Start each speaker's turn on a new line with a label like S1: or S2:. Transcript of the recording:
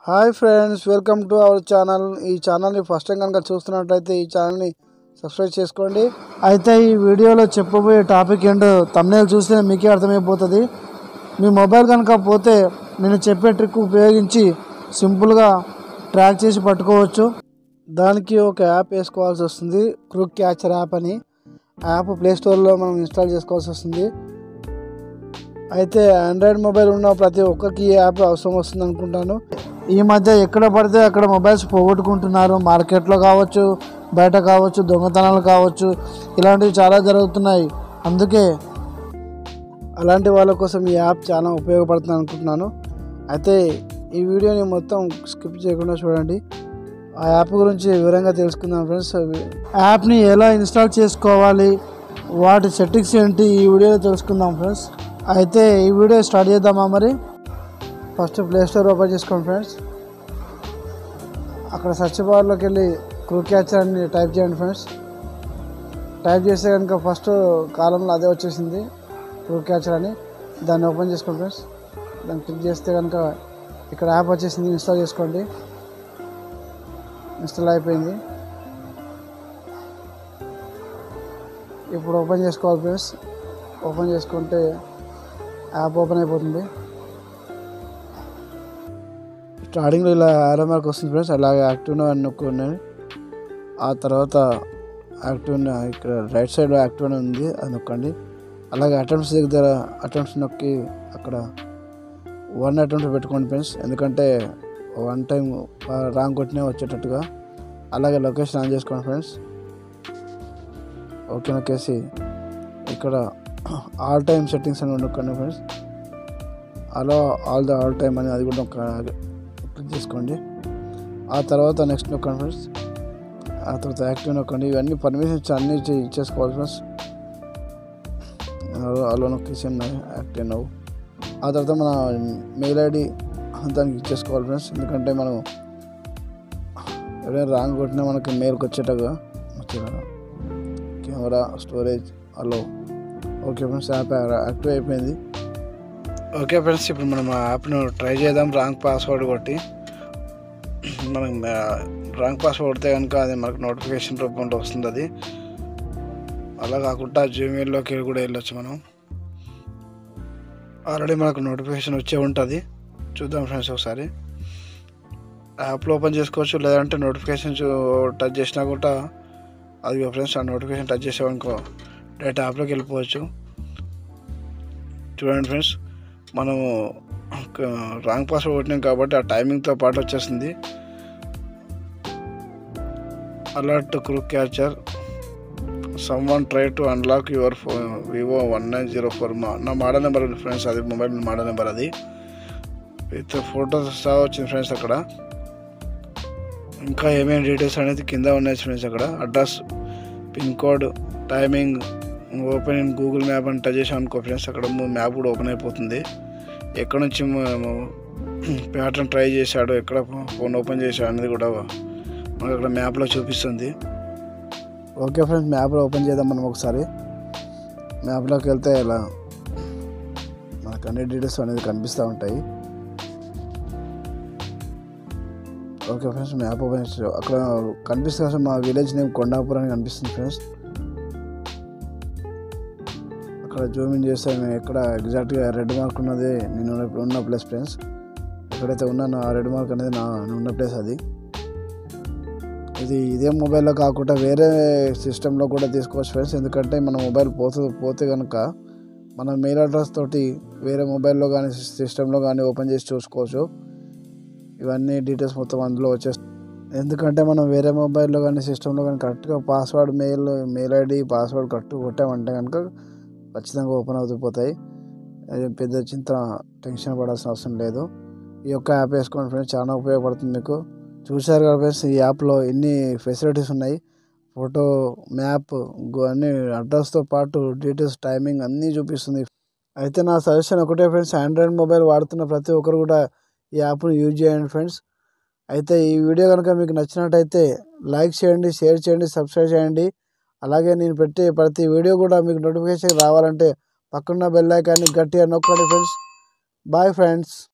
S1: hi friends welcome to our channel ఈ ఛానల్ని first time కనుక చూస్తున్నట్లయితే ఈ ఛానల్ని సబ్స్క్రైబ్ చేసుకోండి అయితే ఈ వీడియోలో చెప్పబోయే టాపిక్ ఏంటో తమ్నేల్ చూస్తే మీకే అర్థమైపోతుంది మీ మొబైల్ కనుక పోతే నేను చెప్పే ట్రిక్ ఉపయోగించి సింపుల్గా ట్రాక్ చేసి పట్టుకోవచ్చు దానికి ఒక యాప్ వేసుకోవాల్సి వస్తుంది క్రూక్ క్యాచర్ యాప్ అని యాప్ ప్లే స్టోర్లో మనం ఇన్స్టాల్ చేసుకోవాల్సి వస్తుంది అయితే ఆండ్రాయిడ్ మొబైల్ ఉన్న ప్రతి ఒక్కరికి ఈ యాప్ అవసరం వస్తుంది అనుకుంటాను ఈ మధ్య ఎక్కడ పడితే అక్కడ మొబైల్స్ పోగొట్టుకుంటున్నారు మార్కెట్లో కావచ్చు బయట కావచ్చు దొంగతనాలు కావచ్చు ఇలాంటివి చాలా జరుగుతున్నాయి అందుకే అలాంటి వాళ్ళ కోసం ఈ యాప్ చాలా ఉపయోగపడుతుంది అనుకుంటున్నాను అయితే ఈ వీడియోని మొత్తం స్కిప్ చేయకుండా చూడండి ఆ యాప్ గురించి వివరంగా తెలుసుకుందాం ఫ్రెండ్స్ యాప్ని ఎలా ఇన్స్టాల్ చేసుకోవాలి వాటి సెట్టింగ్స్ ఏంటి ఈ వీడియోలో తెలుసుకుందాం ఫ్రెండ్స్ అయితే ఈ వీడియో స్టార్ట్ చేద్దామా మరి ఫస్ట్ ప్లే స్టోర్ ఓపెన్ చేసుకోండి ఫ్రెండ్స్ అక్కడ సెర్చ్ బార్లోకి వెళ్ళి క్రూ క్యాచర్ అని టైప్ చేయండి ఫ్రెండ్స్ టైప్ చేస్తే కనుక ఫస్ట్ కాలంలో అదే వచ్చేసింది క్రూ క్యాచర్ అని దాన్ని ఓపెన్ చేసుకోండి ఫ్రెండ్స్ దాన్ని క్లిక్ చేస్తే కనుక ఇక్కడ యాప్ వచ్చేసింది ఇన్స్టాల్ చేసుకోండి ఇన్స్టాల్ అయిపోయింది ఇప్పుడు ఓపెన్ చేసుకోవాలి ఫ్రెండ్స్ ఓపెన్ చేసుకుంటే యాప్ ఓపెన్ అయిపోతుంది స్టార్టింగ్లో ఇలా ఆరో మార్క్ వస్తుంది ఫ్రెండ్స్ అలాగే యాక్టివ్ అని నొక్కున్నాను ఆ తర్వాత యాక్టివ్ ఇక్కడ రైట్ సైడ్ యాక్టివ్ అని ఉంది అది నొక్కండి అలాగే అటెంప్ట్స్ దగ్గర అటెంప్ట్స్ నొక్కి అక్కడ వన్ అటెంప్ట్ పెట్టుకోండి ఫ్రెండ్స్ ఎందుకంటే వన్ టైం రాంగ్ కొట్టినే వచ్చేటట్టుగా అలాగే లొకేషన్ ఆన్ చేసుకోండి ఫ్రెండ్స్ ఓకే నొక్కేసి ఇక్కడ ఆల్ టైమ్ సెట్టింగ్స్ అని నొక్కండి ఫ్రెండ్స్ అలా ఆల్ ద ఆల్ టైమ్ అని అది కూడా నొక్క క్లిక్ చేసుకోండి ఆ తర్వాత నెక్స్ట్ నొక్కండి ఫ్రెండ్స్ ఆ తర్వాత యాక్టివ్ నొక్కండి ఇవన్నీ పర్మిషన్స్ అన్నీ చే- ఇచ్చేసుకోవాలి ఫ్రెండ్స్ అలా నొక్కేసి యాక్టివ్ నవ్వు ఆ తర్వాత మన మెయిల్ ఐడి దానికి ఇచ్చేసుకోవాలి ఫ్రెండ్స్ ఎందుకంటే మనం ఎవరైనా రాంగ్ కొట్టినా మనకి మెయిల్కి వచ్చేటగా వచ్చేలాగా camera storage allow okay friends app active అయిపోయింది ఓకే ఫ్రెండ్స్ ఇప్పుడు మనం ఆ యాప్ను ట్రై చేద్దాం రాంగ్ పాస్వర్డ్ కొట్టి మనం రాంగ్ పాస్వర్డ్ కొడితే కనుక అది మనకు నోటిఫికేషన్ రూపంలో వస్తుంది అది అలా కాకుండా జీమెయిల్లోకి కూడా వెళ్ళొచ్చు మనం ఆల్రెడీ మనకు నోటిఫికేషన్ వచ్చే ఉంటుంది చూద్దాం ఫ్రెండ్స్ ఒకసారి యాప్లో ఓపెన్ చేసుకోవచ్చు లేదంటే నోటిఫికేషన్ టచ్ చేసినా కూడా అది ఫ్రెండ్స్ ఆ నోటిఫికేషన్ టచ్ చేసామనుకో డైరెక్ట్ యాప్లోకి వెళ్ళిపోవచ్చు చూడండి ఫ్రెండ్స్ మనము రాంగ్ పాస్వర్డ్ కొట్టినాం కాబట్టి ఆ టైమింగ్తో పాటు వచ్చేస్తుంది alert crook catcher someone try to unlock your phone Vivo one nine zero four మా నా మోడల్ నెంబర్ ఉంది ఫ్రెండ్స్ అది మొబైల్ మోడల్ నెంబర్ అది విత్ ఫొటోస్ సహా వచ్చింది ఫ్రెండ్స్ అక్కడ ఇంకా ఏమేమి డీటెయిల్స్ అనేది కింద ఉన్నాయి ఫ్రెండ్స్ అక్కడ address pin code timing open in Google map అని టచ్ చేసాం అనుకో ఫ్రెండ్స్ అక్కడ మ్యాప్ కూడా ఓపెన్ అయిపోతుంది ఎక్కడ నుంచి ప్యాటర్న్ ట్రై చేశాడు ఎక్కడ ఫోన్ ఓపెన్ చేశాడు అనేది కూడా మనకు అక్కడ మ్యాప్లో చూపిస్తుంది ఓకే ఫ్రెండ్స్ మ్యాప్లో ఓపెన్ చేద్దాం మనం ఒకసారి మ్యాప్లోకి వెళ్తే ఇలా మనకు అన్ని డీటెయిల్స్ అనేది కనిపిస్తూ ఉంటాయి ఓకే ఫ్రెండ్స్ మ్యాప్ ఓపెన్ చేసి అక్కడ కనిపిస్తుంది అసలు మా విలేజ్ నేమ్ కొండాపూర్ అని కనిపిస్తుంది ఫ్రెండ్స్ అక్కడ జూమ్ ఇన్ చేస్తే మేము ఎక్కడ ఎగ్జాక్ట్గా రెడ్ మార్క్ ఉన్నది నేను ఉన్న- ఉన్న ప్లేస్ ఫ్రెండ్స్ ఎక్కడైతే ఉన్నానో ఆ రెడ్ మార్క్ అనేది నా నేను ఉన్న ప్లేస్ అది ఇది ఇదే మొబైల్లో కాకుండా వేరే సిస్టంలో కూడా తీసుకోవచ్చు ఫ్రెండ్స్ ఎందుకంటే మన మొబైల్ పోతే పోతే కనుక మన మెయిల్ అడ్రస్ తోటి వేరే మొబైల్లో కానీ సిస్టంలో కానీ ఓపెన్ చేసి చూసుకోవచ్చు ఇవన్నీ డీటెయిల్స్ మొత్తం అందులో వచ్చేస్తాయి ఎందుకంటే మనం వేరే మొబైల్లో కానీ సిస్టంలో కానీ కరెక్ట్గా password mail mail ID password correct కొట్టామంటే కనుక ఖచ్చితంగా ఓపెన్ అవుతుపోతాయి అది పెద్ద చింత టెన్షన్ పడాల్సిన అవసరం లేదు ఈ యొక్క యాప్ వేసుకోండి ఫ్రెండ్స్ చాలా ఉపయోగపడుతుంది మీకు చూశారు కదా ఫ్రెండ్స్ ఈ యాప్లో ఎన్ని ఫెసిలిటీస్ ఉన్నాయి ఫోటో మ్యాప్ అన్ని అడ్రస్తో పాటు డీటెయిల్స్ టైమింగ్ అన్నీ చూపిస్తుంది అయితే నా సజెషన్ ఒకటే ఫ్రెండ్స్ ఆండ్రాయిడ్ మొబైల్ వాడుతున్న ప్రతి ఒక్కరు కూడా ఈ యాప్ను యూజ్ చేయండి ఫ్రెండ్స్ అయితే ఈ వీడియో కనుక మీకు నచ్చినట్టయితే లైక్ చేయండి షేర్ చేయండి సబ్స్క్రైబ్ చేయండి అలాగే నేను పెట్టే ప్రతి వీడియో కూడా మీకు నోటిఫికేషన్ రావాలంటే పక్కన్న బెల్ ఐకాన్ని గట్టిగా నొక్కండి ఫ్రెండ్స్ బాయ్ ఫ్రెండ్స్